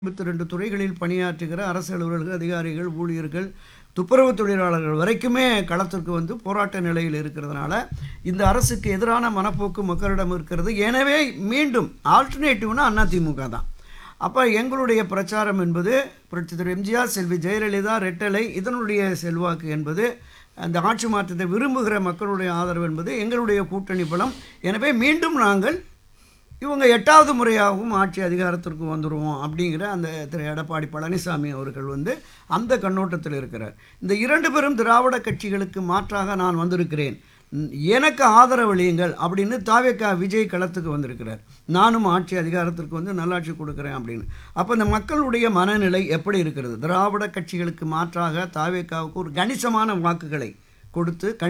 ஐம்பத்தி ரெண்டு துறைகளில் பணியாற்றுகிற அரசு அலுவலர்கள் அதிகாரிகள் ஊழியர்கள் துப்புரவு தொழிலாளர்கள் வரைக்குமே களத்திற்கு வந்து போராட்ட நிலையில் இருக்கிறதுனால இந்த அரசுக்கு எதிரான மனப்போக்கு மக்களிடம் இருக்கிறது எனவே மீண்டும் ஆல்டர்னேட்டிவ்னா அதிமுக தான் அப்போ எங்களுடைய பிரச்சாரம் என்பது புரட்சி திரு எம்ஜிஆர் செல்வி ஜெயலலிதா ரெட்டலை இதனுடைய செல்வாக்கு என்பது அந்த ஆட்சி மாற்றத்தை விரும்புகிற மக்களுடைய ஆதரவு என்பது எங்களுடைய கூட்டணி பலம் எனவே மீண்டும் நாங்கள் இவங்க எட்டாவது முறையாகவும் ஆட்சி அதிகாரத்திற்கு வந்துடுவோம் அப்படிங்கிற அந்த திரு எடப்பாடி பழனிசாமி அவர்கள் வந்து அந்த கண்ணோட்டத்தில் இருக்கிறார் இந்த இரண்டு பேரும் திராவிட கட்சிகளுக்கு மாற்றாக நான் வந்திருக்கிறேன் ம், எனக்கு ஆதரவளியுங்கள் அப்படின்னு தாவேக்கா விஜய் களத்துக்கு வந்திருக்கிறார் நானும் ஆட்சி அதிகாரத்திற்கு வந்து நல்லாட்சி கொடுக்குறேன் அப்படின்னு அப்போ இந்த மக்களுடைய மனநிலை எப்படி இருக்கிறது திராவிட கட்சிகளுக்கு மாற்றாக தாவேக்காவுக்கு ஒரு கணிசமான வாக்குகளை கொடுத்து